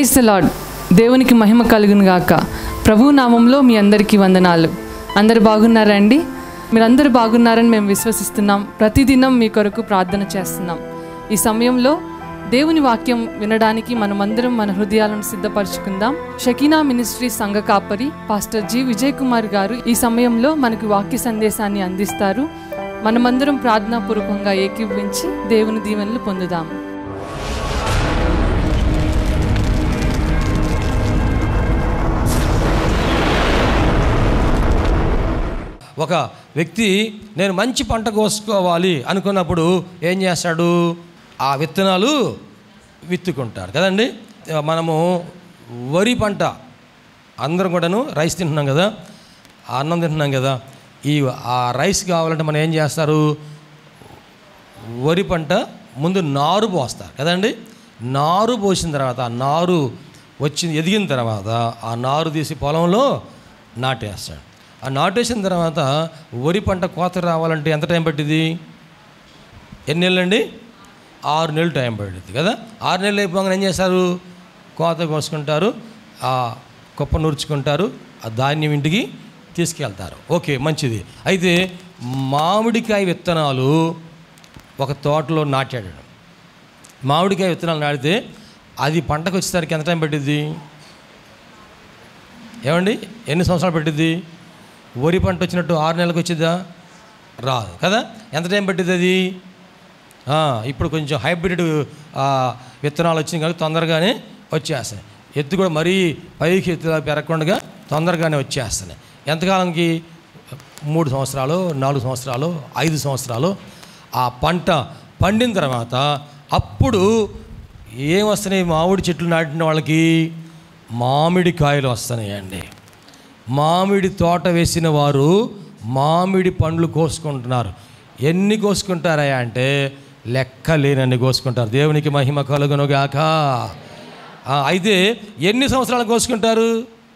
Praise the lord దేవునికి మహిమ కలుగును గాక ప్రభు నామంలో మీ అందరికీ వందనాలు అందరు బాగున్నారా అండి మీరందరూ బాగున్నారని మేము విశ్వసిస్తున్నాం ప్రతిదినం మీ కొరకు ప్రార్థన చేస్తున్నాం ఈ సమయంలో దేవుని వాక్యం వినడానికి మనమందరం మన హృదయాలను సిద్ధపరచుకుందాం షకీనా మినిస్ట్రీ సంఘ కాపరి పాస్టర్ జి విజయ్ కుమార్ గారు ఈ సమయంలో మనకు వాక్య సందేశాన్ని అందిస్తారు మనమందరం ప్రార్థనాపూర్వకంగా ఏకీభవించి దేవుని దీవెనలు పొందుదాము ఒక వ్యక్తి నేను మంచి పంట కోసుకోవాలి అనుకున్నప్పుడు ఏం చేస్తాడు ఆ విత్తనాలు విత్తుకుంటారు కదండి మనము వరి పంట అందరం కూడాను రైస్ తింటున్నాం కదా ఆ అన్నం తింటున్నాం కదా ఈ ఆ రైస్ కావాలంటే మనం ఏం చేస్తారు వరి పంట ముందు నారు పోస్తారు కదండి నారు పోసిన తర్వాత ఆ నారు వచ్చి ఎదిగిన తర్వాత ఆ నారు తీసి పొలంలో నాటేస్తాడు ఆ నాటేసిన తర్వాత వరి పంట కోత రావాలంటే ఎంత టైం పట్టింది ఎన్ని నెలలు అండి ఆరు నెలలు టైం పడుతుంది కదా ఆరు నెలలు అయిపోగానే ఏం చేస్తారు కోత కోసుకుంటారు ఆ కుప్ప నూర్చుకుంటారు ఆ ధాన్యం ఇంటికి తీసుకెళ్తారు ఓకే మంచిది అయితే మామిడికాయ విత్తనాలు ఒక తోటలో నాటాడు మామిడికాయ విత్తనాలు నాటితే అది పంటకు వచ్చేసరికి ఎంత టైం పట్టిద్ది ఏమండి ఎన్ని సంవత్సరాలు పట్టిద్ది వరి పంట వచ్చినట్టు ఆరు నెలలకు వచ్చిద్దా రాదు కదా ఎంత టైం పట్టిద్ది అది ఆ, ఇప్పుడు కొంచెం హైబ్రిడ్ ఆ, విత్తనాలు వచ్చినాయి కనుక తొందరగానే వచ్చేస్తాయి ఎత్తు కూడా మరీ పైకి ఎత్తు పెరగకుండా తొందరగానే వచ్చేస్తున్నాయి ఎంతకాలంకి మూడు సంవత్సరాలు నాలుగు సంవత్సరాలు ఐదు సంవత్సరాలు ఆ పంట పండిన తర్వాత అప్పుడు ఏం వస్తున్నాయి మామిడి చెట్లు నాటిన వాళ్ళకి మామిడి కాయలు వస్తున్నాయండి మామిడి తోట వేసిన వారు మామిడి పండ్లు కోసుకుంటున్నారు ఎన్ని కోసుకుంటారయ్యా అంటే లెక్క లేనన్ని కోసుకుంటారు దేవునికి మహిమ కలుగునుగాక ఆ, అయితే ఎన్ని సంవత్సరాలు కోసుకుంటారు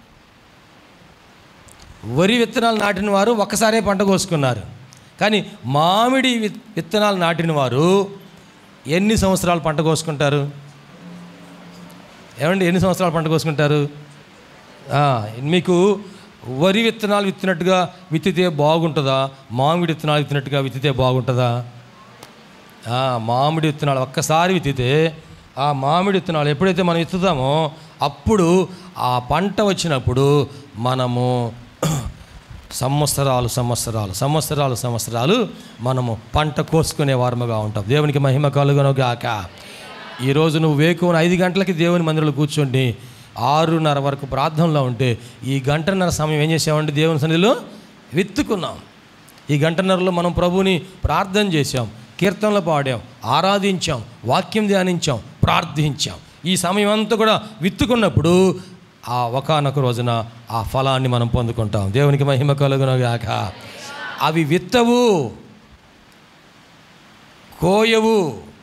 వరి విత్తనాలు నాటిన వారు ఒక్కసారే పంట కోసుకున్నారు కానీ మామిడి విత్- విత్తనాలు నాటిన వారు ఎన్ని సంవత్సరాలు పంట కోసుకుంటారు ఏమండి ఎన్ని సంవత్సరాలు పంట కోసుకుంటారు ఆ, మీకు వరి విత్తనాలు విత్తినట్టుగా విత్తితే బాగుంటుందా మామిడి విత్తనాలు విత్తినట్టుగా విత్తితే బాగుంటుందా ఆ, మామిడి విత్తనాలు ఒక్కసారి విత్తితే ఆ మామిడి విత్తనాలు ఎప్పుడైతే మనం విత్తుతామో అప్పుడు ఆ పంట వచ్చినప్పుడు మనము సంవత్సరాలు సంవత్సరాలు సంవత్సరాలు సంవత్సరాలు మనము పంట కోసుకునే వారముగా ఉంటాం దేవునికి మహిమ కలుగును గాక ఈరోజు నువ్వు వేకువన ఐదు గంటలకి దేవుని మందిరంలో కూర్చోండి ఆరున్నర వరకు ప్రార్థనలో ఉంటే ఈ గంటన్నర సమయం ఏం చేసామంటే దేవుని సన్నిధిలో విత్తుకున్నాం ఈ గంటన్నరలో మనం ప్రభుని ప్రార్థన చేశాం కీర్తనలు పాడాం ఆరాధించాం వాక్యం ధ్యానించాం ప్రార్థించాం ఈ సమయం అంతా కూడా విత్తుకున్నప్పుడు ఆ ఒకనొక రోజున ఆ ఫలాన్ని మనం పొందుకుంటాం దేవునికి మహిమ కలుగునగాక అవి విత్తవు కోయవు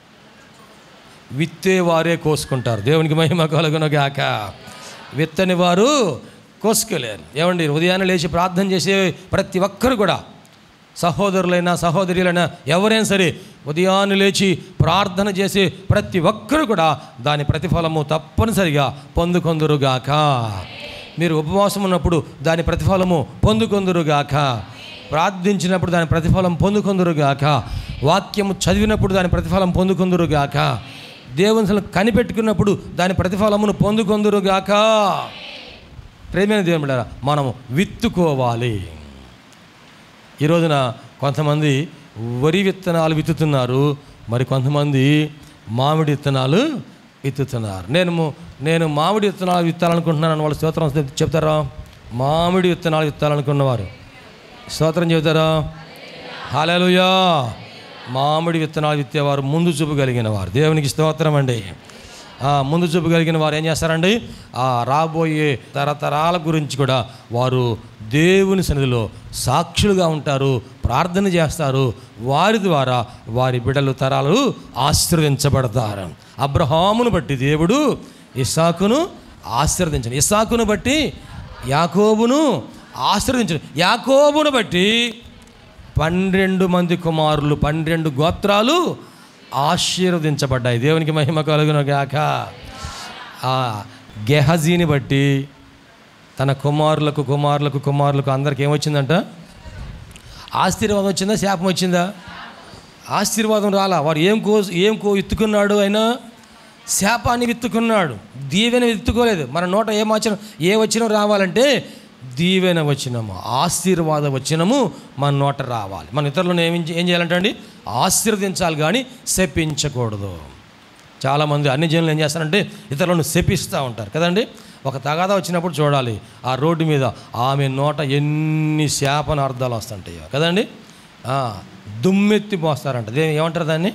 విత్తేవారే కోసుకుంటారు దేవునికి మహిమ కలుగునగాక విత్తని వారు కోసుకోలేరు ఏమండి ఉదయాన్నే లేచి ప్రార్థన చేసే ప్రతి ఒక్కరు కూడా సహోదరులైనా సహోదరులైనా ఎవరైనా సరే ఉదయాన్నే లేచి ప్రార్థన చేసే ప్రతి ఒక్కరు కూడా దాని ప్రతిఫలము తప్పనిసరిగా పొందుకొందురుగాక మీరు ఉపవాసం ఉన్నప్పుడు దాని ప్రతిఫలము పొందుకొందురుగాక ప్రార్థించినప్పుడు దాని ప్రతిఫలం పొందుకొందురుగాక వాక్యము చదివినప్పుడు దాని ప్రతిఫలం పొందుకొందురుగాక దేవుని అసలు కనిపెట్టుకున్నప్పుడు దాని ప్రతిఫలమును పొందుకొందురుగాక ప్రేమైన దేవుని మనము విత్తుకోవాలి ఈ రోజున కొంతమంది వరి విత్తనాలు విత్తుతున్నారు మరి కొంతమంది మామిడి విత్తనాలు విత్తుతున్నారు నేను ము- నేను మామిడి విత్తనాలు విత్తాలనుకుంటున్నాను వాళ్ళ స్తోత్రం చెప్తారా మామిడి విత్తనాలు విత్తాలనుకున్నవారు స్తోత్రం చెబుతారా హాలేలుయా మామిడి విత్తనాలు విత్తేవారు ముందు చూపు కలిగిన వారు దేవునికి స్తోత్రం అండి ఆ, ముందు చూపు కలిగిన వారు ఏం చేస్తారండి ఆ రాబోయే తరతరాల గురించి కూడా వారు దేవుని సన్నిధిలో సాక్షులుగా ఉంటారు ప్రార్థన చేస్తారు వారి ద్వారా వారి బిడ్డలు తరాలు ఆశీర్వదించబడతారు అబ్రహామును బట్టి దేవుడు ఇస్సాకును ఆశీర్వదించను ఇస్సాకును బట్టి యాకోబును ఆశీర్వదించను యాకోబును బట్టి పన్నెండు మంది కుమారులు పన్నెండు గోత్రాలు ఆశీర్వదించబడ్డాయి దేవునికి మహిమ కలుగును గాక ఆ, గెహజీని బట్టి తన కుమారులకు కుమారులకు కుమారులకు అందరికి ఏమొచ్చిందంట ఆశీర్వాదం వచ్చిందా శాపం వచ్చిందా ఆశీర్వాదం రాలా వాడు ఏం కో ఏం కో విత్తుకున్నాడు అయినా శాపాన్ని విత్తుకున్నాడు దీవెన విత్తుకోలేదు మన నోట ఏం వచనం ఏ వచనం రావాలంటే దీవెన వచనము ఆశీర్వాద వచనము మన నోట రావాలి మన ఇతరులను ఏం ఏం చేయాలంటే అండి ఆశీర్వదించాలి కానీ శపించకూడదు చాలామంది అన్ని జనులు ఏం చేస్తారంటే ఇతరులను శపిస్తూ ఉంటారు కదండి ఒక తగాదా వచ్చినప్పుడు చూడాలి ఆ రోడ్డు మీద ఆమె నోట ఎన్ని శాపన అర్థాలు వస్తుంటాయో కదండి ఆ, దుమ్మెత్తి పోస్తారంట దే ఏమంటారు దాన్ని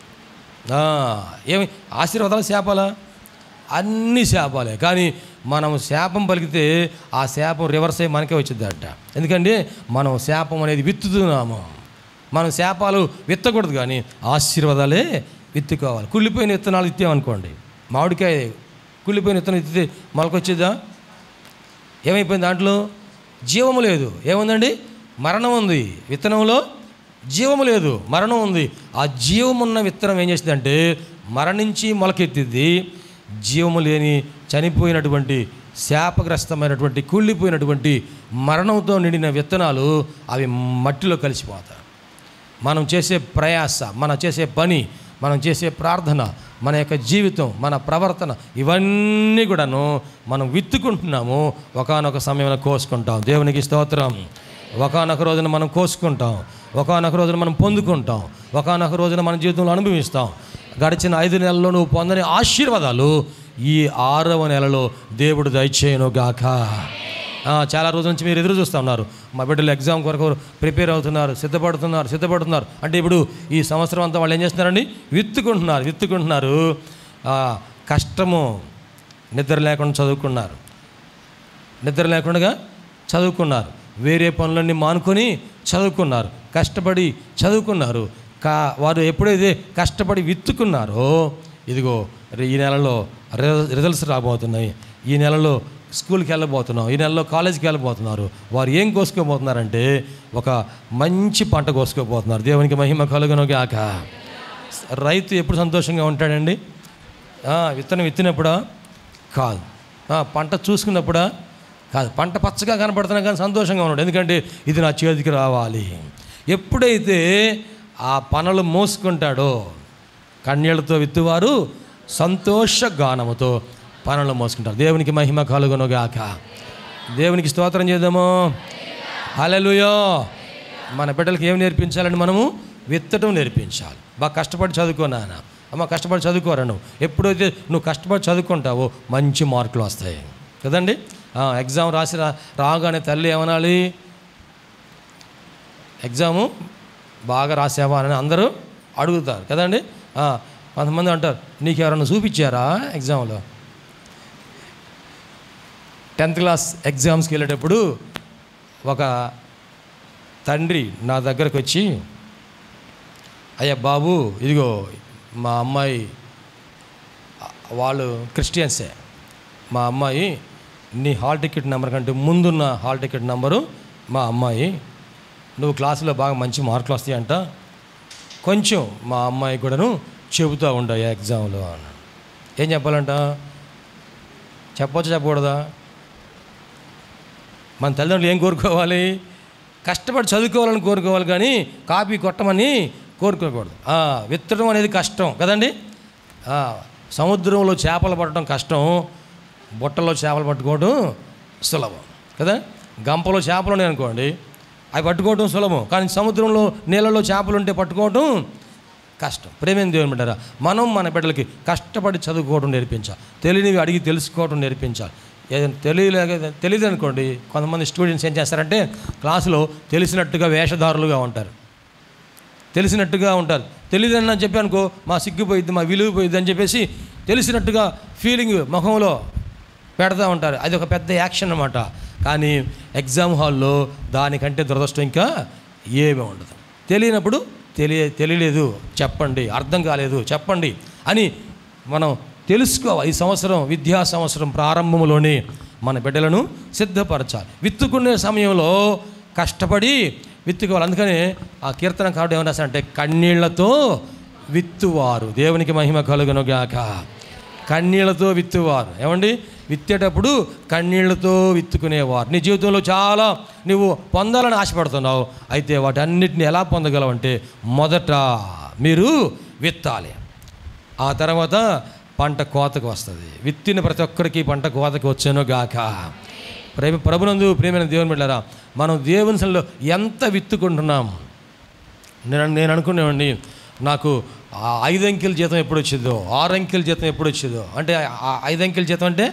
ఆ, ఏమి ఆశీర్వాదాలు శాపాలా అన్ని శాపాలే కానీ మనం శాపం పలికితే ఆ శాపం రివర్స్ అయ్యి మనకే వచ్చిందట ఎందుకంటే మనం శాపం అనేది విత్తుతున్నాము మనం శాపాలు విత్తకూడదు కానీ ఆశీర్వాదాలే విత్తుకోవాలి కుళ్ళిపోయిన విత్తనాలు విత్తామనుకోండి మామిడికాయ కుళ్ళిపోయిన విత్తనం విత్తితే మొలకొచ్చిద్దా ఏమైపోయింది దాంట్లో జీవము లేదు ఏముందండి మరణం ఉంది విత్తనంలో జీవము లేదు మరణం ఉంది ఆ జీవమున్న విత్తనం ఏం చేసిందంటే మరణించి మొలకెత్తింది జీవము లేని చనిపోయినటువంటి శాపగ్రస్తమైనటువంటి కుళ్ళిపోయినటువంటి మరణంతో నిండిన విత్తనాలు అవి మట్టిలో కలిసిపోతాయి మనం చేసే ప్రయాస మనం చేసే పని మనం చేసే ప్రార్థన మన యొక్క జీవితం మన ప్రవర్తన ఇవన్నీ కూడాను మనం విత్తుకుంటున్నాము ఒకనొక సమయంలో కోసుకుంటాం దేవునికి స్తోత్రం ఒకనొక రోజున మనం కోసుకుంటాం ఒకనొక రోజున మనం పొందుకుంటాం ఒకనొక రోజున మన జీవితంలో అనుభవిస్తాం గడిచిన ఐదు నెలల్లో నువ్వు పొందని ఆశీర్వాదాలు ఈ ఆరవ నెలలో దేవుడు దయచేయను గాక ఆ, చాలా రోజుల నుంచి మీరు ఎదురు చూస్తూ ఉన్నారు మా బిడ్డలు ఎగ్జామ్ కొరకు ప్రిపేర్ అవుతున్నారు సిద్ధపడుతున్నారు సిద్ధపడుతున్నారు అంటే ఇప్పుడు ఈ సంవత్సరం అంతా వాళ్ళు ఏం చేస్తున్నారండి విత్తుకుంటున్నారు విత్తుకుంటున్నారు ఆ, కష్టము నిద్ర లేకుండా చదువుకున్నారు నిద్ర లేకుండా చదువుకున్నారు వేరే పనులన్నీ మానుకొని చదువుకున్నారు కష్టపడి చదువుకున్నారు కా వారు ఎప్పుడైతే కష్టపడి విత్తుకున్నారో ఇదిగో రే- ఈ నెలలో రిజ- రిజల్ట్స్ రాబోతున్నాయి ఈ నెలలో స్కూల్కి వెళ్ళబోతున్నాం ఈ నెలలో కాలేజీకి వెళ్ళబోతున్నారు వారు ఏం కోసుకోబోతున్నారంటే ఒక మంచి పంట కోసుకోబోతున్నారు దేవునికి మహిమ కలుగును గాక రైతు ఎప్పుడు సంతోషంగా ఉంటాడండి ఆ, విత్తనం విత్తినప్పుడా కాదు ఆ, పంట చూసుకున్నప్పుడా కాదు పంట పచ్చగా కనపడుతున్నా కానీ సంతోషంగా ఉన్నాడు ఎందుకంటే ఇది నా చేతికి రావాలి ఎప్పుడైతే ఆ పనులు మోసుకుంటాడో కన్యలతో విత్తువారు సంతోష గానముతో పనులు మోసుకుంటారు దేవునికి మహిమ కలుగునుగాక దేవునికి స్తోత్రం చేద్దాము హల్లెలూయా మన బిడ్డలకి ఏం నేర్పించాలండి మనము విత్తటం నేర్పించాలి బాగా కష్టపడి చదువుకోనానా అమ్మ కష్టపడి చదువుకోరా నువ్వు ఎప్పుడైతే నువ్వు కష్టపడి చదువుకుంటావో మంచి మార్కులు వస్తాయి కదండి ఆ, ఎగ్జామ్ రాసి రా రాగానే తల్లి ఏమనాలి ఎగ్జాము బాగా రాసావా అని అందరూ అడుగుతారు కదండి ఆ, కొంతమంది అంటారు నీకు ఎవరన్నా చూపించారా ఎగ్జామ్లో టెన్త్ క్లాస్ ఎగ్జామ్స్కి వెళ్ళేటప్పుడు ఒక తండ్రి నా దగ్గరకు వచ్చి అయ్యా బాబు ఇదిగో మా అమ్మాయి వాళ్ళు క్రిస్టియన్సే మా అమ్మాయి నీ హాల్ టికెట్ నెంబర్ కంటే ముందున్న హాల్ టికెట్ నెంబరు మా అమ్మాయి నువ్వు క్లాసులో బాగా మంచి మార్కులు వస్తాయంట కొంచెం మా అమ్మాయి కూడాను చెబుతూ ఉండయా ఎగ్జామ్లో అన్నాడు ఏం చెప్పాలంట చెప్పొచ్చు చెప్పకూడదా మన తల్లిదండ్రులు ఏం కోరుకోవాలి కష్టపడి చదువుకోవాలని కోరుకోవాలి కానీ కాపీ కొట్టమని కోరుకోకూడదు ఆ, విత్తడం అనేది కష్టం కదండి ఆ, సముద్రంలో చేపలు పట్టడం కష్టం బుట్టలో చేపలు పట్టుకోవడం సులభం కదా గంపలో చేపలు ఉన్నాయి అనుకోండి అవి పట్టుకోవడం సులభం కానీ సముద్రంలో నీళ్ళలో చేపలు ఉంటే పట్టుకోవడం కష్టం ప్రేమేం దేవుని బిడ్డారా మనం మన బిడ్డలకి కష్టపడి చదువుకోవడం నేర్పించాలి తెలియనివి అడిగి తెలుసుకోవడం నేర్పించాలి ఏదైనా తెలియలేక తెలియదు అనుకోండి కొంతమంది స్టూడెంట్స్ ఏం చేస్తారంటే క్లాసులో తెలిసినట్టుగా వేషధారులుగా ఉంటారు తెలిసినట్టుగా ఉంటారు తెలియదని అని చెప్పి అనుకో మా సిగ్గుపోయిద్ది మా విలువ పోయిద్ది అని చెప్పేసి తెలిసినట్టుగా ఫీలింగ్ ముఖంలో పెడతా ఉంటారు అది ఒక పెద్ద యాక్షన్ అనమాట కానీ ఎగ్జామ్ హాల్లో దానికంటే దురదృష్టం ఇంకా ఏమీ ఉండదు తెలియనప్పుడు తెలియ తెలియలేదు చెప్పండి అర్థం కాలేదు చెప్పండి అని మనం తెలుసుకోవాలి ఈ సంవత్సరం విద్యా సంవత్సరం ప్రారంభంలోనే మన బిడ్డలను సిద్ధపరచాలి విత్తుకునే సమయంలో కష్టపడి విత్తుకోవాలి అందుకని ఆ కీర్తనకారుడు ఏమన్నా అంటే కన్నీళ్లతో విత్తువారు దేవునికి మహిమ కలుగును గాక కన్నీళ్లతో విత్తువారు ఏమండి విత్తేటప్పుడు కన్నీళ్లతో విత్తుకునేవారు నీ జీవితంలో చాలా నువ్వు పొందాలని ఆశపడుతున్నావు అయితే వాటన్నిటిని ఎలా పొందగలవంటే మొదట మీరు విత్తాలి ఆ తర్వాత పంట కోతకు వస్తుంది విత్తిన ప్రతి ఒక్కరికి పంట కోతకు వచ్చాను గాక ప్రేమ ప్రభునందు ప్రేమైన దేవుని బిడ్డారా మనం దేవుని సన్నిధిలో ఎంత విత్తుకుంటున్నాం నేను నేను అనుకునేవాడిని నాకు ఆ ఐదు అంకెల జీతం ఎప్పుడు వచ్చిందో ఆరు అంకెల జీతం ఎప్పుడు వచ్చిందో అంటే ఆ ఐదు అంకెల జీతం అంటే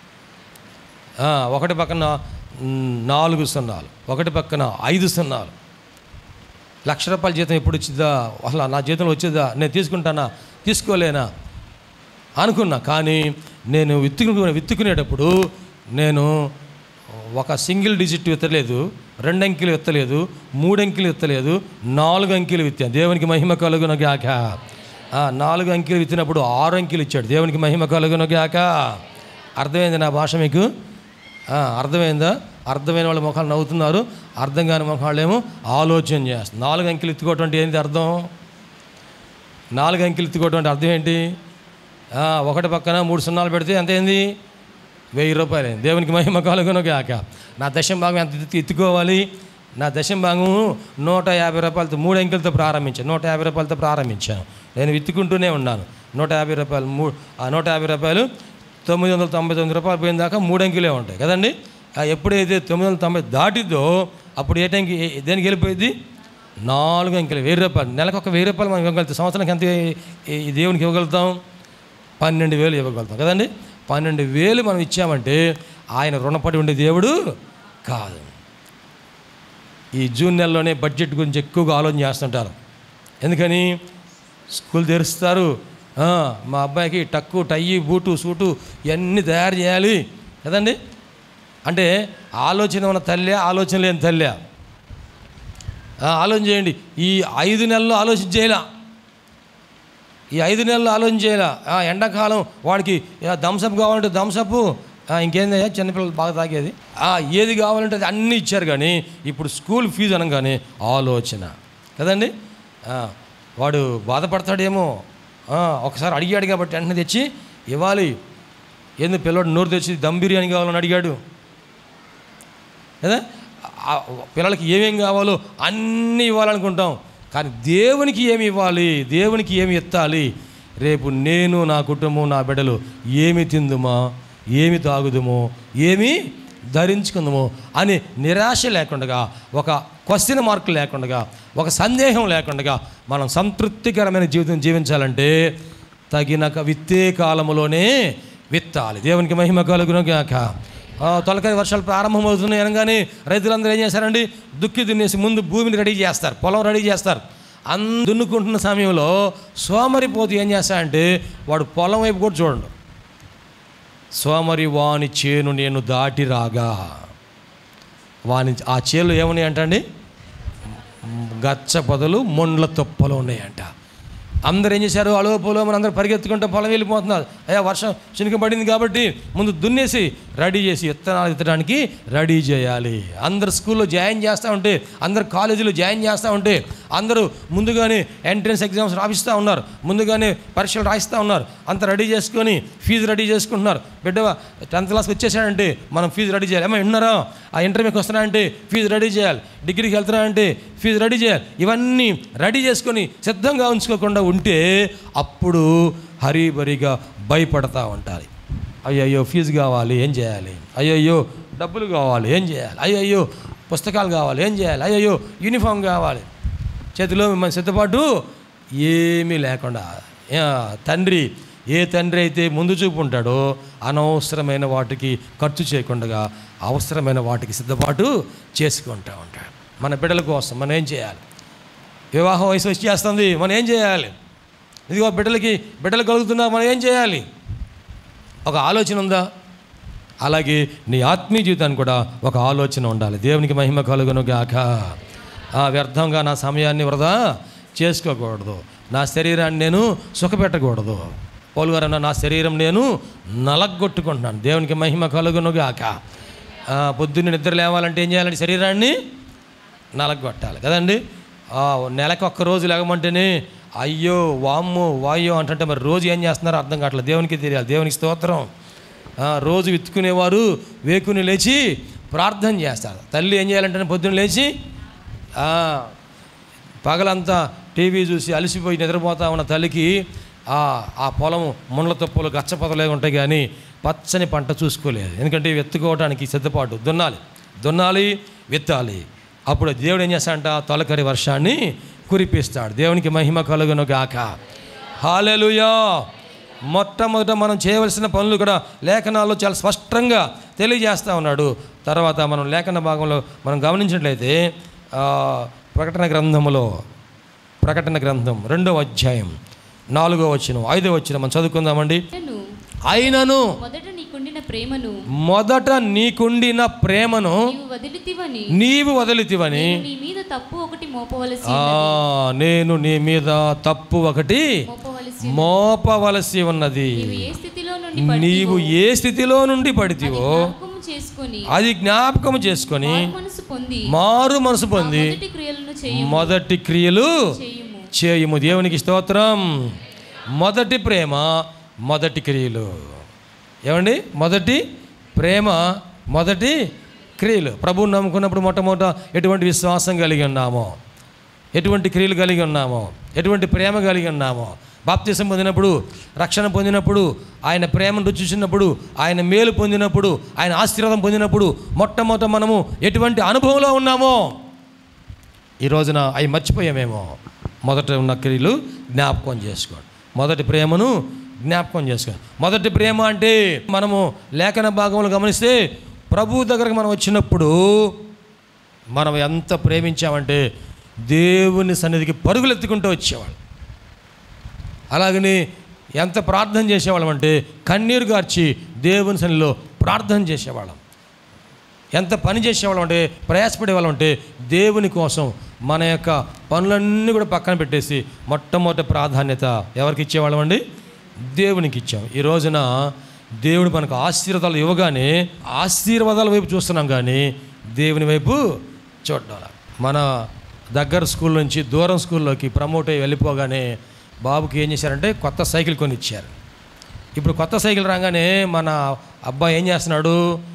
ఆ, ఒకటి పక్కన మ్, నాలుగు సున్నాలు ఒకటి పక్కన ఐదు సున్నాలు లక్ష రూపాయల జీతం ఎప్పుడు వచ్చిందా అసలు నా జీతంలో వచ్చేదా నేను తీసుకుంటానా తీసుకోలేనా అనుకున్నా కానీ నేను విత్తుకునే విత్తుకునేటప్పుడు నేను ఒక సింగిల్ డిజిట్ విత్తలేదు రెండు అంకెలు విత్తలేదు మూడు అంకెలు విత్తలేదు నాలుగు అంకెలు విత్తాను దేవునికి మహిమ కలుగున గాక ఆ, నాలుగు అంకెలు విత్తినప్పుడు ఆరు అంకెలు ఇచ్చాడు దేవునికి మహిమ కలుగున గాక అర్థమైంది నా భాష మీకు ఆ, అర్థమైందా అర్థమైన వాళ్ళ ముఖాలు నవ్వుతున్నారు అర్థం కాని ముఖాలు ఏమో ఆలోచన చేస్తారు నాలుగు అంకెలు ఎత్తుకోవటం అంటే ఏంటి అర్థం నాలుగు అంకెలు ఎత్తుకోవటం అంటే అర్థం ఏంటి ఆ, ఒకటి పక్కన మూడు సున్నాలు పెడితే ఎంత అయింది వెయ్యి రూపాయలు అయింది దేవునికి మహిమ కలుగును గాక నా దశం భాగం ఎంత ఎత్తు- ఎత్తుకోవాలి నా దశం భాగం నూట యాభై రూపాయలతో మూడు అంకెలతో ప్రారంభించాను నూట యాభై రూపాయలతో ప్రారంభించాను నేను విత్తుకుంటూనే ఉన్నాను నూట యాభై రూపాయలు మూ ఆ నూట యాభై రూపాయలు తొమ్మిది వందల తొంభై తొమ్మిది రూపాయలు పోయిన దాకా మూడు అంకెలే ఉంటాయి కదండి ఆ ఎప్పుడైతే తొమ్మిది వందల తొంభై దాటిద్దో అప్పుడు ఏ టైంకి ఏ- దేనికి వెళ్ళిపోయింది నాలుగు అంకెలు వెయ్యి రూపాయలు నెలకు ఒక వెయ్యి రూపాయలు మనం ఇవ్వగలుగుతాం సంవత్సరానికి ఎంత ఈ- ఈ దేవునికి ఇవ్వగలుగుతాం పన్నెండు వేలు ఇవ్వగలుగుతాం కదండి పన్నెండు వేలు మనం ఇచ్చామంటే ఆయన రుణపడి ఉండే దేవుడు కాదు ఈ జూన్ నెలలోనే బడ్జెట్ గురించి ఎక్కువగా ఆలోచన చేస్తుంటారు ఎందుకని స్కూల్ తెరుస్తారు ఆ, మా అబ్బాయికి టక్కు టయ్యి బూటు సూటు ఇవన్నీ తయారు చేయాలి కదండి అంటే ఆలోచన ఉన్న తల్లి ఆలోచన లేని తల్లి ఆలోచన చేయండి ఈ ఐదు నెలల్లో ఆలోచన చేయలే ఈ ఐదు నెలలు ఆలోచన చేయాలా ఆ, ఎండాకాలం వాడికి థమ్సప్ కావాలంటే థమ్సప్ ఇంకేంది చిన్నపిల్లలు బాగా తాగేది ఆ, ఏది కావాలంటే అది అన్నీ ఇచ్చారు కానీ ఇప్పుడు స్కూల్ ఫీజు అనగానే ఆలోచన కదండి ఆ, వాడు బాధపడతాడేమో ఆ, ఒకసారి అడిగాడు కాబట్టి వెంటనే తెచ్చి ఇవ్వాలి ఏంది పిల్లవాడు నోరు తెచ్చి దమ్ బిర్యానీ కావాలని అడిగాడు కదా ఆ పిల్లలకి ఏమేం కావాలో అన్నీ ఇవ్వాలనుకుంటాం కానీ దేవునికి ఏమి ఇవ్వాలి దేవునికి ఏమి ఎత్తాలి రేపు నేను నా కుటుంబం నా బిడ్డలు ఏమి తిందుమా ఏమి తాగుదుమో ఏమి ధరించుకుందాము అని నిరాశ లేకుండా ఒక క్వశ్చన్ మార్క్ లేకుండా ఒక సందేహం లేకుండా మనం సంతృప్తికరమైన జీవితం జీవించాలంటే తగిన విత్తే కాలంలోనే విత్తాలి దేవునికి మహిమ కలుగును గాక ఆ, తొలకరి వర్షాలు ప్రారంభమవుతున్నాయి అనగానే రైతులందరూ ఏం చేస్తారండి దుక్కి దున్నేసి ముందు భూమిని రెడీ చేస్తారు పొలం రెడీ చేస్తారు అందు దున్నుకుంటున్న సమయంలో సోమరిపోతు ఏం చేస్తాడంటే వాడు పొలం వైపు కూడా చూడండు సోమరి వాని చేను నేను దాటి రాగా వాని ఆ చేలు ఏమున్నాయి అంటండి గచ్చ పొదలు మొండ్ల తొప్పలు ఉన్నాయంట అందరు ఏం చేశారు అలో పొలో మన అందరూ పరిగెత్తుకుంటూ పొలం వెళ్ళిపోతున్నారు అయ్యా వర్షం చినుక పడింది కాబట్టి ముందు దున్నేసి రెడీ చేసి విత్తనాలు విత్తడానికి రెడీ చేయాలి అందరు స్కూల్లో జాయిన్ చేస్తూ ఉంటే అందరు కాలేజీలో జాయిన్ చేస్తూ ఉంటే అందరూ ముందుగానే ఎంట్రన్స్ ఎగ్జామ్స్ రాపిస్తూ ఉన్నారు ముందుగానే పరీక్షలు రాయిస్తూ ఉన్నారు అంత రెడీ చేసుకొని ఫీజు రెడీ చేసుకుంటున్నారు బిడ్డ టెన్త్ క్లాస్కి వచ్చేసాడంటే మనం ఫీజు రెడీ చేయాలి ఏమో విన్నారా ఆ ఇంటర్వ్యూకి వస్తున్నానంటే ఫీజు రెడీ చేయాలి డిగ్రీకి వెళ్తున్నానంటే ఫీజు రెడీ చేయాలి ఇవన్నీ రెడీ చేసుకొని సిద్ధంగా ఉంచుకోకుండా ఉంటే అప్పుడు హరీబరిగా భయపడతా ఉంటారు అయ్యయ్యో ఫీజు కావాలి ఏం చేయాలి అయ్యయ్యో డబ్బులు కావాలి ఏం చేయాలి అయ్యయ్యో పుస్తకాలు కావాలి ఏం చేయాలి అయ్యయ్యో యూనిఫామ్ కావాలి చేతిలో మన సిద్ధపాటు ఏమీ లేకుండా ఆ, తండ్రి ఏ తండ్రి అయితే ముందు చూపు ఉంటాడో అనవసరమైన వాటికి ఖర్చు చేయకుండా అవసరమైన వాటికి సిద్ధపాటు చేసుకుంటూ ఉంటాడు మన బిడ్డల కోసం మనం ఏం చేయాలి వివాహ వయసు వచ్చేస్తుంది మనం ఏం చేయాలి ఇదిగో బిడ్డలకి బిడ్డలు కలుగుతున్నా మనం ఏం చేయాలి ఒక ఆలోచన ఉందా అలాగే నీ ఆత్మీయ జీవితానికి కూడా ఒక ఆలోచన ఉండాలి దేవునికి మహిమ కలుగును గాక ఆ వ్యర్థంగా నా సమయాన్ని వృధా చేసుకోకూడదు నా శరీరాన్ని నేను సుఖపెట్టకూడదు పోలుగారు నా శరీరం నేను నలగొట్టుకుంటున్నాను దేవునికి మహిమ కలుగును గాక ఆ, పొద్దున్న నిద్ర లేవాలంటే ఏం చేయాలంటే శరీరాన్ని నలగొట్టాలి కదండి ఆ, నెలకు ఒక్క రోజు లేకమంటేనే అయ్యో వామ్మో వాయ్యో అంటుంటే మరి రోజు ఏం చేస్తున్నారో అర్థం కావట్లేదు దేవునికి తెలియాలి దేవునికి స్తోత్రం ఆ, రోజు విత్తుకునేవారు వేకుని లేచి ప్రార్థన చేస్తారు తల్లి ఏం చేయాలంటే పొద్దున్న లేచి ఆ, పగలంతా టీవీ చూసి అలసిపోయి నిద్రపోతా ఉన్న తల్లికి ఆ ఆ పొలము ముండ్ల తప్పులు గచ్చపొదలే ఉంటాయి కానీ పచ్చని పంట చూసుకోలేదు ఎందుకంటే ఎత్తుకోవడానికి సిద్ధపాటు దున్నాలి దున్నాలి విత్తాలి అప్పుడు దేవుడు ఏం చేస్తాడంట తొలకరి వర్షాన్ని కురిపిస్తాడు దేవునికి మహిమ కలుగును గాక హాలెలుయా మొట్టమొదట మనం చేయవలసిన పనులు కూడా లేఖనాల్లో చాలా స్పష్టంగా తెలియజేస్తూ ఉన్నాడు తర్వాత మనం లేఖన భాగంలో మనం గమనించినట్లయితే ఆ, ప్రకటన గ్రంథములో ప్రకటన గ్రంథం రెండవ అధ్యాయం నాలుగో వచ్చిన ఐదో వచ్చిన మనం చదువుకుందామండి నేను అయినను మొదట నీకుండిన ప్రేమను మొదట నీకుండిన ప్రేమను నీవు వదిలితివని నీవు వదిలితివని నేను నీ మీద తప్పు ఒకటి మోపవలసి ఆ, నేను నీ మీద తప్పు ఒకటి మోపవలసి మోపవలసి ఉన్నది నీవు ఏ స్థితిలో నుండి నీవు ఏ స్థితిలో నుండి పడితివో జ్ఞాపకము చేసుకొని అది జ్ఞాపకం చేసుకొని మారు మనసు పొంది మారు మనసు పొంది మొదటి క్రియలను చేయ మొదటి క్రియలు చేయుము చేయుము దేవునికి స్తోత్రం మొదటి ప్రేమ మొదటి క్రియలు ఏమండి మొదటి ప్రేమ మొదటి క్రియలు ప్రభువుని నమ్ముకున్నప్పుడు మొట్టమొదట ఎటువంటి విశ్వాసం కలిగి ఉన్నామో ఎటువంటి క్రియలు కలిగి ఉన్నామో ఎటువంటి ప్రేమ కలిగి ఉన్నామో బాప్తిసం పొందినప్పుడు రక్షణ పొందినప్పుడు ఆయన ప్రేమను రుచి చూసినప్పుడు ఆయన మేలు పొందినప్పుడు ఆయన ఆశీర్వాదం పొందినప్పుడు మొట్టమొదట మనము ఎటువంటి అనుభవంలో ఉన్నామో ఈ రోజున అవి మర్చిపోయామేమో మొదట ఉన్న క్రియలు జ్ఞాపకం చేసుకోండి మొదటి ప్రేమను జ్ఞాపకం చేసుకోండి మొదటి ప్రేమ అంటే మనము లేఖన భాగంలో గమనిస్తే ప్రభు దగ్గరకు మనం వచ్చినప్పుడు మనం ఎంత ప్రేమించామంటే దేవుని సన్నిధికి పరుగులెత్తుకుంటూ వచ్చేవాళ్ళు అలాగని ఎంత ప్రార్థన చేసేవాళ్ళం అంటే కన్నీరు గార్చి దేవుని సన్నిధిలో ప్రార్థన చేసేవాళ్ళం ఎంత పని చేసేవాళ్ళం అంటే ప్రయాసపడేవాళ్ళం అంటే దేవుని కోసం మన యొక్క పనులన్నీ కూడా పక్కన పెట్టేసి మొట్టమొదటి ప్రాధాన్యత ఎవరికి ఇచ్చేవాళ్ళం అండి దేవునికి ఇచ్చాం ఈ రోజున దేవుడు మనకు ఆశీర్వాదాలు ఇవ్వగానే ఆశీర్వాదాల వైపు చూస్తున్నాం కానీ దేవుని వైపు చూడాలి మన దగ్గర స్కూల్ నుంచి దూరం స్కూల్లోకి ప్రమోట్ అయ్యి వెళ్ళిపోగానే బాబుకి ఏం చేశారంటే కొత్త సైకిల్ కొని ఇచ్చారు ఇప్పుడు కొత్త సైకిల్ రాగానే మన అబ్బాయి ఏం చేస్తున్నాడు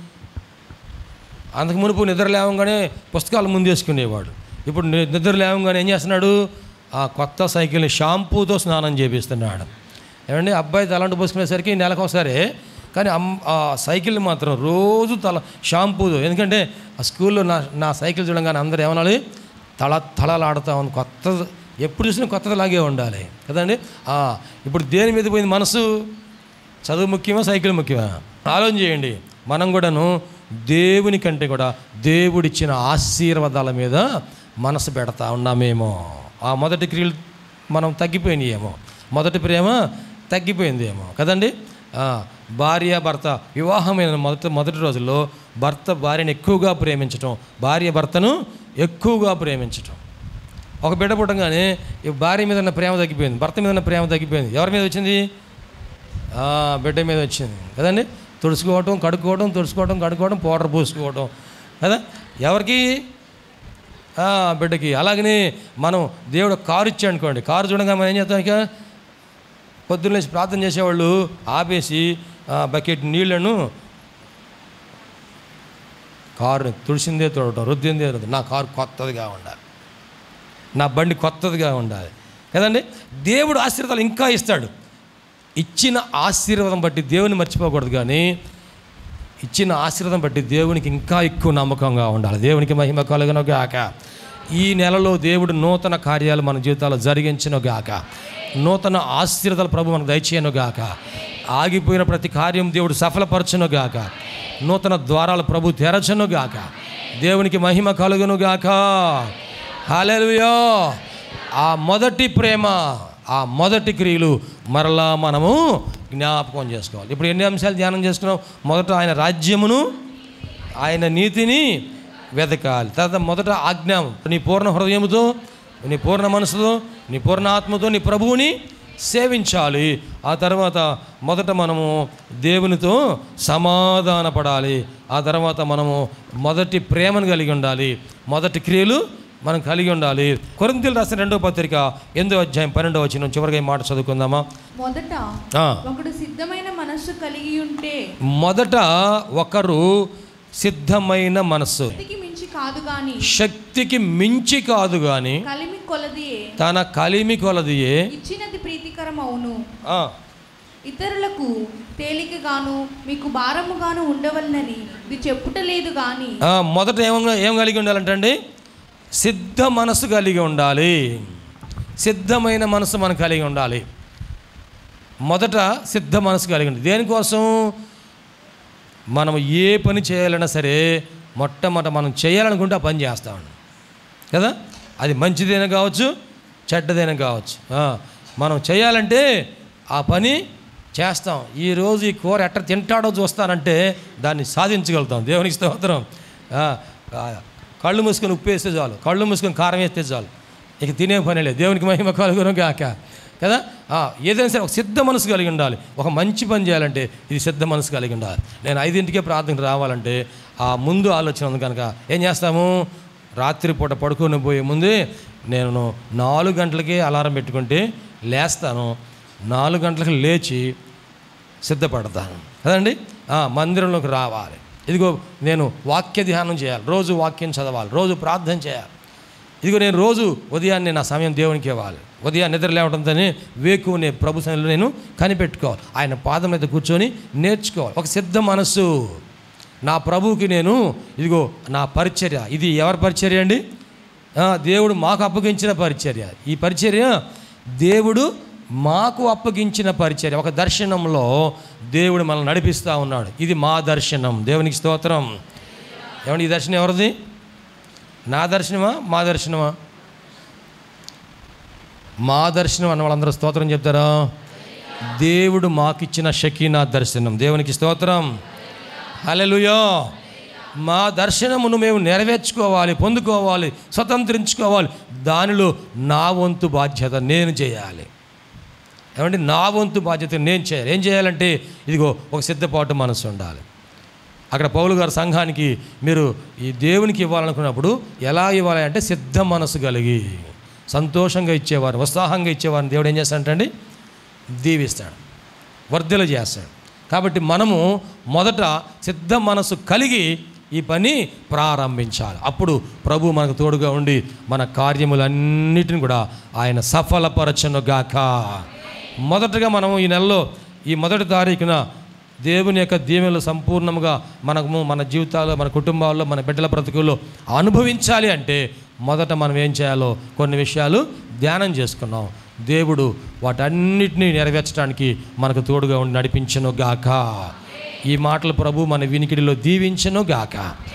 అంతకు మునుపు నిద్ర లేవగానే పుస్తకాలు ముందేసుకునేవాడు ఇప్పుడు ని- నిద్ర లేవగానే ఏం చేస్తున్నాడు ఆ కొత్త సైకిల్ని షాంపూతో స్నానం చేపిస్తున్నాడు ఏమండి అబ్బాయి తలంటు పోసుకునేసరికి నెలకు ఒకసారి కానీ అమ్ ఆ సైకిల్ మాత్రం రోజు తల షాంపూతో ఎందుకంటే ఆ స్కూల్లో నా నా సైకిల్ చూడంగానే అందరూ ఏమనాలి తల తలలాడుతా ఉంది కొత్త ఎప్పుడు చూసినా కొత్తలాగే ఉండాలి కదండి ఆ, ఇప్పుడు దేని మీద పోయింది మనసు చదువు ముఖ్యమా సైకిల్ ముఖ్యమా ఆలోచన చేయండి మనం కూడాను దేవుని కంటే కూడా దేవుడిచ్చిన ఆశీర్వాదాల మీద మనసు పెడతా ఉన్నామేమో ఆ మొదటి క్రియలు మనం తగ్గిపోయినాయేమో మొదటి ప్రేమ తగ్గిపోయిందేమో కదండి ఆ, భార్య భర్త వివాహమైన మొదటి మొదటి రోజుల్లో భర్త భార్యను ఎక్కువగా ప్రేమించటం భార్య భర్తను ఎక్కువగా ప్రేమించటం ఒక బిడ్డ పుట్టంగానే ఈ భార్య మీద ఉన్న ప్రేమ తగ్గిపోయింది భర్త మీద ఉన్న ప్రేమ తగ్గిపోయింది ఎవరి మీద వచ్చింది ఆ, బిడ్డ మీద వచ్చింది కదండి తుడుచుకోవటం కడుక్కోవడం తుడుచుకోవడం కడుక్కోవడం పౌడర్ పూసుకోవడం కదా ఎవరికి ఆ, బిడ్డకి అలాగనే మనం దేవుడు కారు ఇచ్చాడు అనుకోండి కారు చూడగా మనం ఏం చేస్తాం ఇక పొద్దున్న లేచి ప్రార్థన చేసేవాళ్ళు ఆపేసి ఆ, బకెట్ నీళ్లను కారుని తుడిసిందే తుడవటం రుద్దిందే రుద్ది నా కారు కొత్తదిగా ఉండాలి నా బండి కొత్తదిగా ఉండాలి కదండి దేవుడు ఆశీర్వాదాలు ఇంకా ఇస్తాడు ఇచ్చిన ఆశీర్వాదం బట్టి దేవుని మర్చిపోకూడదు కానీ ఇచ్చిన ఆశీర్వాదం బట్టి దేవునికి ఇంకా ఎక్కువ నమ్మకంగా ఉండాలి దేవునికి మహిమ కలుగును గాక ఈ నెలలో దేవుడు నూతన కార్యాలు మన జీవితాల్లో జరిగించను గాక నూతన ఆశీర్వాదాలు ప్రభు మనకు దయచేయను గాక ఆగిపోయిన ప్రతి కార్యం దేవుడు సఫలపరచును గాక నూతన ద్వారాలు ప్రభు తెరచను గాక దేవునికి మహిమ కలుగును గాక హల్లెలూయా ఆ మొదటి ప్రేమ ఆ మొదటి క్రియలు మరలా మనము జ్ఞాపకం చేసుకోవాలి ఇప్పుడు ఎన్ని అంశాలు ధ్యానం చేసుకున్నాం మొదట ఆయన రాజ్యమును ఆయన నీతిని వెతకాలి తర్వాత మొదట ఆజ్ఞ నీ పూర్ణ హృదయముతో నీ పూర్ణ మనసుతో నీ పూర్ణ ఆత్మతో నీ ప్రభువుని సేవించాలి ఆ తర్వాత మొదట మనము దేవునితో సమాధానపడాలి ఆ తర్వాత మనము మొదటి ప్రేమను కలిగి ఉండాలి మొదటి క్రియలు మనం కలిగి ఉండాలి కొరింతలు రాసిన రెండో పత్రిక ఎందో అధ్యాయం పన్నెండో వచ్చిన చివరిగా ఈ మాట చదువుకుందామా మొదట ఆ. ఒకడు సిద్ధమైన మనస్సు కలిగి ఉంటే మొదట ఒకరు సిద్ధమైన మనస్సు శక్తికి మించి కాదు గాని శక్తికి మించి కాదు కానీ కలిమి కొలదియే తన కలిమి కొలదియే ఇచ్చినది ప్రీతికరం అవును ఆ, ఇతరులకు తేలికగాను మీకు భారముగాను ఉండవలనని ఇది చెప్పుట లేదు గాని ఆ, మొదట ఏం ఏం కలిగి ఉండాలంటే అండి సిద్ధ మనసు కలిగి ఉండాలి సిద్ధమైన మనసు మనం కలిగి ఉండాలి మొదట సిద్ధ మనసు కలిగి ఉండాలి దేనికోసం మనం ఏ పని చేయాలన్నా సరే మొట్టమొదట మనం చేయాలనుకుంటే ఆ పని చేస్తామండి కదా అది మంచిదైనా కావచ్చు చెడ్డదైనా కావచ్చు ఆ, మనం చేయాలంటే ఆ పని చేస్తాం ఈరోజు ఈ కూర ఎట్ట తింటాడో చూస్తానంటే దాన్ని సాధించగలుగుతాం దేవునికి స్తోత్రం ఆ, ఆ, కళ్ళు మూసుకొని ఉప్పు వేస్తే చాలు కళ్ళు మూసుకొని కారం వేస్తే చాలు ఇక తినే పని లేదు దేవునికి మహిమ కలుగును కాక కదా ఆ, ఏదైనా సరే ఒక సిద్ధ మనసు కలిగి ఉండాలి ఒక మంచి పని చేయాలంటే ఇది సిద్ధ మనసు కలిగి ఉండాలి నేను ఐదింటికే ప్రార్థనకు రావాలంటే ఆ ముందు ఆలోచన ఉంది కనుక ఏం చేస్తాము రాత్రిపూట పడుకొని పోయే ముందే నేను నాలుగు గంటలకి అలారం పెట్టుకుంటే లేస్తాను నాలుగు గంటలకు లేచి సిద్ధపడతాను కదండి ఆ, మందిరంలోకి రావాలి ఇదిగో నేను వాక్య ధ్యానం చేయాలి రోజు వాక్యం చదవాలి రోజు ప్రార్థన చేయాలి ఇదిగో నేను రోజు ఉదయాన్నే నా సమయం దేవునికి ఇవ్వాలి ఉదయాన్ని నిద్ర లేవడంతోనే వేకునే ప్రభు సన్నిధిలో నేను కనిపెట్టుకోవాలి ఆయన పాదం మీద కూర్చొని నేర్చుకోవాలి ఒక సిద్ధ మనస్సు నా ప్రభువుకి నేను ఇదిగో నా పరిచర్య ఇది ఎవరి పరిచర్య అండి ఆ, దేవుడు మాకు అప్పగించిన పరిచర్య ఈ పరిచర్య దేవుడు మాకు అప్పగించిన పరిచర్య ఒక దర్శనంలో దేవుడు మనల్ని నడిపిస్తూ ఉన్నాడు ఇది మా దర్శనం దేవునికి స్తోత్రం ఏమండి ఈ దర్శనం ఎవరిది నా దర్శనమా మా దర్శనమా మా దర్శనం అన్న వాళ్ళందరూ స్తోత్రం చెప్తారా దేవుడు మాకిచ్చిన షకీనా దర్శనం దేవునికి స్తోత్రం హల్లెలూయా మా దర్శనమును మేము నెరవేర్చుకోవాలి పొందుకోవాలి స్వతంత్రించుకోవాలి దానిలో నా వంతు బాధ్యత నేను చేయాలి ఏమంటే నా వంతు బాధ్యత నేను చేయాలి ఏం చేయాలంటే ఇదిగో ఒక సిద్ధపాటు మనసు ఉండాలి అక్కడ పౌలు గారు సంఘానికి మీరు ఈ దేవునికి ఇవ్వాలనుకున్నప్పుడు ఎలా ఇవ్వాలి అంటే సిద్ధ మనసు కలిగి సంతోషంగా ఇచ్చేవారు ఉత్సాహంగా ఇచ్చేవారిని దేవుడు ఏం చేస్తాడంటండి దీవిస్తాడు వర్ధలు చేస్తాడు కాబట్టి మనము మొదట సిద్ధ మనసు కలిగి ఈ పని ప్రారంభించాలి అప్పుడు ప్రభు మనకు తోడుగా ఉండి మన కార్యములన్నిటిని కూడా ఆయన సఫలపరచనుగాక మొదటగా మనము ఈ నెలలో ఈ మొదటి తారీఖున దేవుని యొక్క దీవెనలు సంపూర్ణంగా మనము మన జీవితాల్లో మన కుటుంబాల్లో మన బిడ్డల బ్రతుకుల్లో అనుభవించాలి అంటే మొదట మనం ఏం చేయాలో కొన్ని విషయాలు ధ్యానం చేసుకున్నాం దేవుడు వాటన్నిటినీ నెరవేర్చడానికి మనకు తోడుగా ఉండి నడిపించను గాక ఈ మాటలు ప్రభు మన వినికిడిలో దీవించను గాక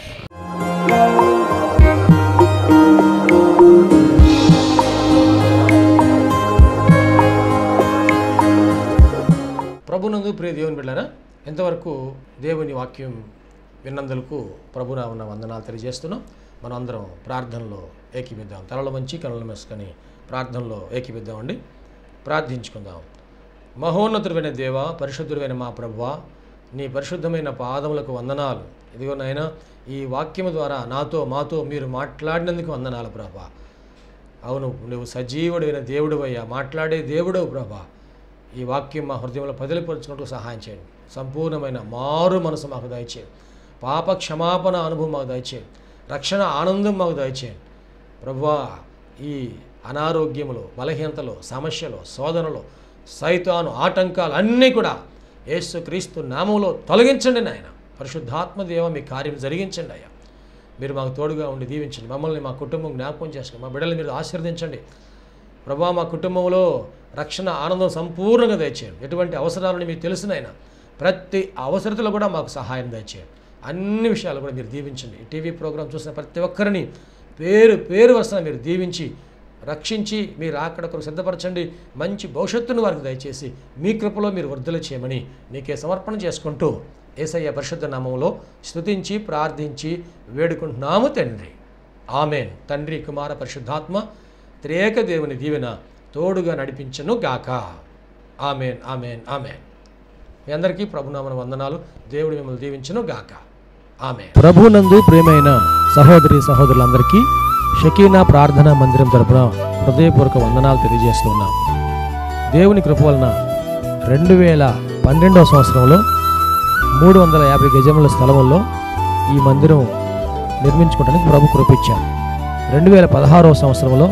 ప్రభునందు ప్రియ దేవుని బిడ్డారా ఎంతవరకు దేవుని వాక్యం విన్నందులకు ప్రభునా ఉన్న వందనాలు తెలియజేస్తున్నాం మనం అందరం ప్రార్థనలో ఏకీపిద్దాం తలలో మంచి కనులు మెసుకొని ప్రార్థనలో ఏకీపిద్దామండి ప్రార్థించుకుందాం మహోన్నతుడైన దేవ పరిశుద్ధుడైన మా ప్రభువా నీ పరిశుద్ధమైన పాదములకు వందనాలు ఇదిగో నాయన ఈ వాక్యము ద్వారా నాతో మాతో మీరు మాట్లాడినందుకు వందనాలు ప్రభా అవును నువ్వు సజీవుడైన దేవుడు అయ్యా మాట్లాడే దేవుడవు ప్రభా ఈ వాక్యం మా హృదయంలో పదిలిపరుచుకుంటూ సహాయం చేయండి సంపూర్ణమైన మారు మనసు మాకు దయచేయండి పాప క్షమాపణ అనుభవం మాకు దయచేయండి రక్షణ ఆనందం మాకు దయచేయండి ప్రభువా ఈ అనారోగ్యములు బలహీనతలు సమస్యలు శోధనలు సైతాను ఆటంకాలు అన్నీ కూడా యేసు క్రీస్తు నామంలో తొలగించండి నాయన పరిశుద్ధాత్మ దేవ మీ కార్యం జరిగించండి అయ్యా మీరు మాకు తోడుగా ఉండి దీవించండి మమ్మల్ని మా కుటుంబం జ్ఞాపకం చేసుకోండి మా బిడ్డలు మీరు ఆశీర్వదించండి ప్రభా మా కుటుంబంలో రక్షణ ఆనందం సంపూర్ణంగా దయచేయండి ఎటువంటి అవసరాలని మీకు తెలిసినైనా ప్రతి అవసరతలో కూడా మాకు సహాయం దయచేయండి అన్ని విషయాలు కూడా మీరు దీవించండి ఈ టీవీ ప్రోగ్రాం చూసిన ప్రతి ఒక్కరిని పేరు పేరు వరుసన మీరు దీవించి రక్షించి మీరు అక్కడ కొరకు సిద్ధపరచండి మంచి భవిష్యత్తును వారికి దయచేసి మీ కృపలో మీరు వర్ధలు చేయమని నీకే సమర్పణ చేసుకుంటూ ఏసయ్య పరిశుద్ధ నామంలో స్తుతించి ప్రార్థించి వేడుకుంటున్నాము తండ్రి ఆమెన్ తండ్రి కుమార పరిశుద్ధాత్మ త్రేక దేవుని దీవెన తోడుగా నడిపించను గాక ఆమెన్ ఆమెన్ ఆమెన్ మీ అందరికీ ప్రభునామన వందనాలు దేవుడు మిమ్మల్ని దీవించను గాక ఆమెన్ ప్రభునందు ప్రేమైన సహోదరి సహోదరులందరికీ షకీనా ప్రార్థనా మందిరం తరపున హృదయపూర్వక వందనాలు తెలియజేస్తూ ఉన్నాం దేవుని కృప వలన రెండు వేల పన్నెండవ సంవత్సరంలో మూడు వందల యాభై గజముల స్థలంలో ఈ మందిరం నిర్మించుకోవడానికి ప్రభు కృపించారు రెండు వేల పదహారవ సంవత్సరంలో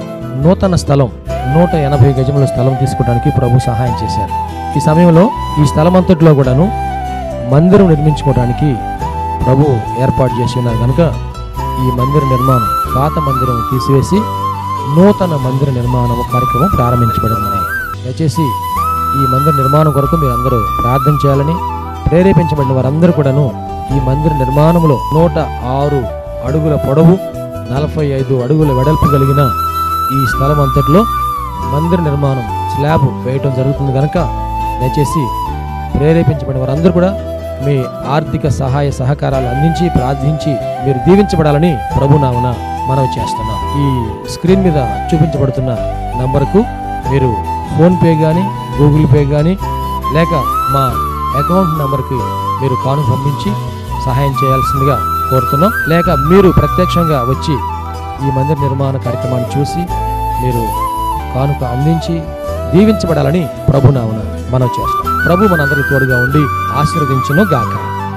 నూతన స్థలం నూట ఎనభై గజముల స్థలం తీసుకోవడానికి ప్రభు సహాయం చేశారు ఈ సమయంలో ఈ స్థలం అంతటిలో కూడాను మందిరం నిర్మించుకోవడానికి ప్రభు ఏర్పాటు చేసి ఉన్నారు కనుక ఈ మందిర నిర్మాణం పాత మందిరం తీసివేసి నూతన మందిర నిర్మాణం కార్యక్రమం ప్రారంభించబడిందని దయచేసి ఈ మందిర నిర్మాణం కొరకు మీరు అందరూ ప్రార్థన చేయాలని ప్రేరేపించబడిన వారందరూ కూడాను ఈ మందిర నిర్మాణంలో నూట ఆరు అడుగుల పొడవు నలభై ఐదు అడుగుల వెడల్పు కలిగిన ఈ స్థలం అంతట్లో మందిర నిర్మాణం స్లాబ్ వేయటం జరుగుతుంది కనుక దయచేసి ప్రేరేపించబడిన వారందరూ కూడా మీ ఆర్థిక సహాయ సహకారాలు అందించి ప్రార్థించి మీరు దీవించబడాలని ప్రభు నామన మనవి చేస్తున్నాం ఈ స్క్రీన్ మీద చూపించబడుతున్న నంబర్కు మీరు ఫోన్పే కానీ గూగుల్ పే కానీ లేక మా అకౌంట్ నంబర్కి మీరు కాను పంపించి సహాయం చేయాల్సిందిగా కోరుతున్నాం లేక మీరు ప్రత్యక్షంగా వచ్చి ఈ మందిర నిర్మాణ కార్యక్రమాన్ని చూసి మీరు కానుక అందించి దీవించబడాలని ప్రభు నామన మనం చేస్తాం ప్రభు మనందరి తోడుగా ఉండి ఆశీర్వదించును గాక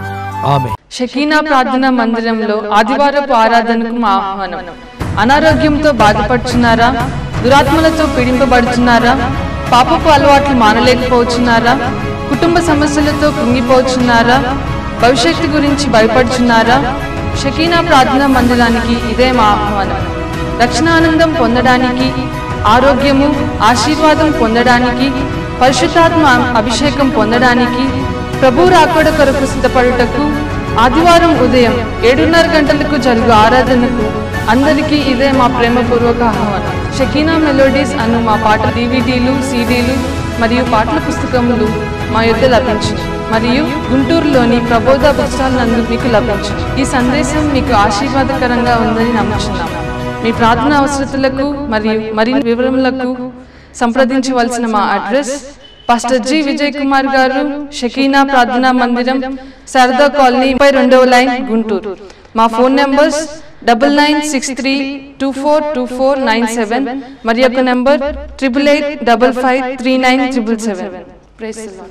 ఆమె షకీనా ప్రార్థనా మందిరంలో ఆదివారపు ఆరాధనకు మా ఆహ్వానం అనారోగ్యంతో బాధపడుచున్నారా దురాత్మలతో పీడింపబడుచున్నారా పాపపు అలవాట్లు మానలేకపోతున్నారా కుటుంబ సమస్యలతో కృంగిపోచున్నారా భవిష్యత్తు గురించి భయపడుచున్నారా షకీనా ప్రార్థనా మందిరానికి ఇదే మా ఆహ్వానం రక్షణానందం పొందడానికి ఆరోగ్యము ఆశీర్వాదం పొందడానికి పరిశుద్ధాత్మ అభిషేకం పొందడానికి ప్రభు రాకడ కొరకు సిద్ధపడుటకు ఆదివారం ఉదయం ఏడున్నర గంటలకు జరుగు ఆరాధనకు అందరికీ ఇదే మా ప్రేమపూర్వక ఆహ్వానం షకీనా మెలోడీస్ అను మా పాట డివిడీలు సీడీలు మరియు పాటల పుస్తకములు మా యొద్ద లభించు మరియు గుంటూరులోని ప్రబోధ బుక్స్టాల్ నందు మీకు లభించు ఈ సందేశం మీకు ఆశీర్వాదకరంగా ఉందని నమ్ముచున్నాం మీ ప్రార్థన అవసరతలకు మరియు మరిన్ని వివరములకు సంప్రదించవలసిన మా address pastor G Vijay Kumar garu Shekinah ప్రార్థనా మందిరం శారదా కాలనీ పై రెండవ లైన్ గుంటూరు మా phone numbers double nine six three two four two four nine seven మరి యొక్క number triple eight double five three nine triple seven price